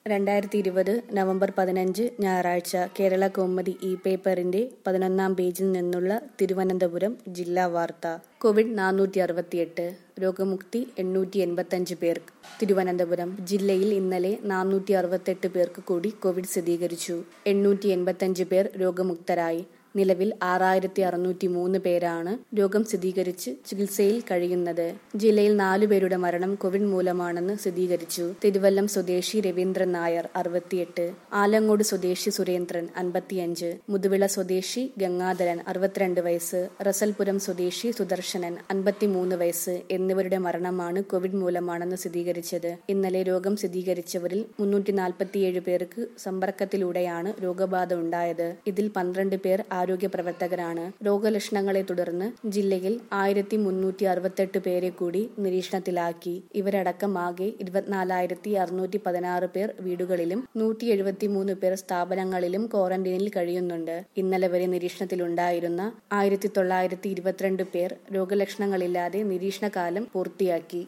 രണ്ടായിരത്തി ഇരുപത് നവംബർ പതിനഞ്ച് ഞായറാഴ്ച കേരള കൗമുദി ഇ പേപ്പറിന്റെ പതിനൊന്നാം പേജിൽ നിന്നുള്ള തിരുവനന്തപുരം ജില്ലാ വാർത്ത കോവിഡ് നാനൂറ്റി അറുപത്തിയെട്ട് രോഗമുക്തി എണ്ണൂറ്റി എൺപത്തഞ്ച് പേർക്ക് തിരുവനന്തപുരം ജില്ലയിൽ ഇന്നലെ നാനൂറ്റി അറുപത്തെട്ട് പേർക്ക് കൂടി കോവിഡ് സ്ഥിരീകരിച്ചു എണ്ണൂറ്റി എൺപത്തഞ്ച് പേർ രോഗമുക്തരായി നിലവിൽ ആറായിരത്തി അറുന്നൂറ്റി മൂന്ന് പേരാണ് രോഗം സ്ഥിരീകരിച്ച് ചികിത്സയിൽ കഴിയുന്നത് ജില്ലയിൽ നാലുപേരുടെ മരണം കോവിഡ് മൂലമാണെന്ന് സ്ഥിരീകരിച്ചു തിരുവല്ലം സ്വദേശി രവീന്ദ്രൻ നായർ അറുപത്തിയെട്ട് ആലങ്ങോട് സ്വദേശി സുരേന്ദ്രൻ അൻപത്തിയഞ്ച് മുതുവിള സ്വദേശി ഗംഗാധരൻ അറുപത്തിരണ്ട് വയസ്സ് റസൽപുരം സ്വദേശി സുദർശനൻ അൻപത്തിമൂന്ന് വയസ്സ് എന്നിവരുടെ മരണമാണ് കോവിഡ് മൂലമാണെന്ന് സ്ഥിരീകരിച്ചത് ഇന്നലെ രോഗം സ്ഥിരീകരിച്ചവരിൽ മുന്നൂറ്റി നാൽപ്പത്തിയേഴ് പേർക്ക് സമ്പർക്കത്തിലൂടെയാണ് രോഗബാധ ഉണ്ടായത് ഇതിൽ പന്ത്രണ്ട് പേർ ആരോഗ്യ പ്രവർത്തകരാണ് രോഗലക്ഷണങ്ങളെ തുടർന്ന് ജില്ലയിൽ ആയിരത്തി മുന്നൂറ്റി അറുപത്തെട്ട് പേരെ കൂടി നിരീക്ഷണത്തിലാക്കി ഇവരടക്കം ആകെ ഇരുപത്തിനാലായിരത്തി അറുന്നൂറ്റി പതിനാറ് പേർ വീടുകളിലും നൂറ്റി എഴുപത്തിമൂന്ന് പേർ സ്ഥാപനങ്ങളിലും ക്വാറന്റൈനിൽ കഴിയുന്നുണ്ട് ഇന്നലെ വരെ നിരീക്ഷണത്തിലുണ്ടായിരുന്ന ആയിരത്തി തൊള്ളായിരത്തി ഇരുപത്തിരണ്ട് പേർ രോഗലക്ഷണങ്ങളില്ലാതെ നിരീക്ഷണകാലം പൂർത്തിയാക്കി